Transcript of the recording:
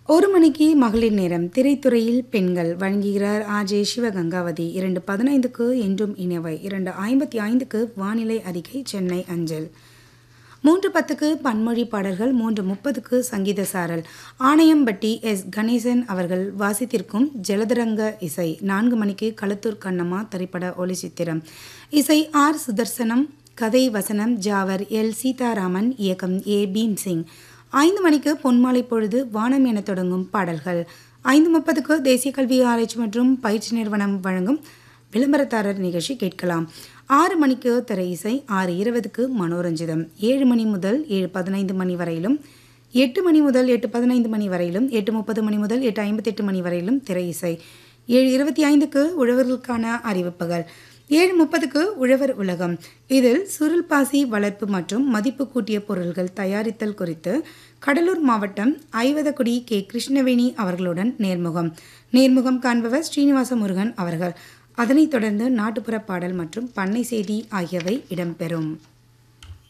ஒரு மணிக்கு மகளிர் நேரம் திரைத்துறையில் பெண்கள் வழங்குகிறார் ஆஜே சிவகங்காவதி இரண்டு பதினைந்துக்கு என்றும் இணைவை இரண்டு ஐம்பத்தி ஐந்துக்கு வானிலை அறிக்கை சென்னை அஞ்சல் மூன்று பத்துக்கு பன்மொழி பாடல்கள் மூன்று முப்பதுக்கு சங்கீத சாரல் ஆணையம்பட்டி எஸ் கணேசன் அவர்கள் வாசித்திருக்கும் ஜலதரங்க இசை நான்கு மணிக்கு களத்தூர் கண்ணம்மா திரைப்பட ஒளிச்சித்திரம் இசை ஆர் சுதர்சனம் கதை வசனம் ஜாவர் எல் சீதாராமன் இயக்கம் ஏ பீம் சிங் ஐந்து மணிக்கு பொன்மாலை பொழுது வானம் என தொடங்கும் பாடல்கள் ஐந்து முப்பதுக்கு தேசிய கல்வி ஆராய்ச்சி மற்றும் பயிற்சி நிறுவனம் வழங்கும் விளம்பரதாரர் நிகழ்ச்சி கேட்கலாம் ஆறு மணிக்கு திரை இசை ஆறு இருபதுக்கு மனோரஞ்சிதம் ஏழு மணி முதல் ஏழு பதினைந்து மணி வரையிலும் எட்டு மணி முதல் எட்டு பதினைந்து மணி வரையிலும் எட்டு முப்பது மணி முதல் எட்டு ஐம்பத்தெட்டு மணி வரையிலும் திரை இசை ஏழு இருபத்தி ஐந்துக்கு உழவர்களுக்கான அறிவிப்புகள் ஏழு முப்பதுக்கு உழவர் உலகம் இதில் சுருள் பாசி வளர்ப்பு மற்றும் மதிப்பு கூட்டிய பொருள்கள் தயாரித்தல் குறித்து கடலூர் மாவட்டம் ஐவதக்குடி கே கிருஷ்ணவேணி அவர்களுடன் நேர்முகம் நேர்முகம் காண்பவர் ஸ்ரீனிவாச முருகன் அவர்கள் அதனைத் தொடர்ந்து நாட்டுப்புற பாடல் மற்றும் பண்ணை செய்தி ஆகியவை இடம்பெறும்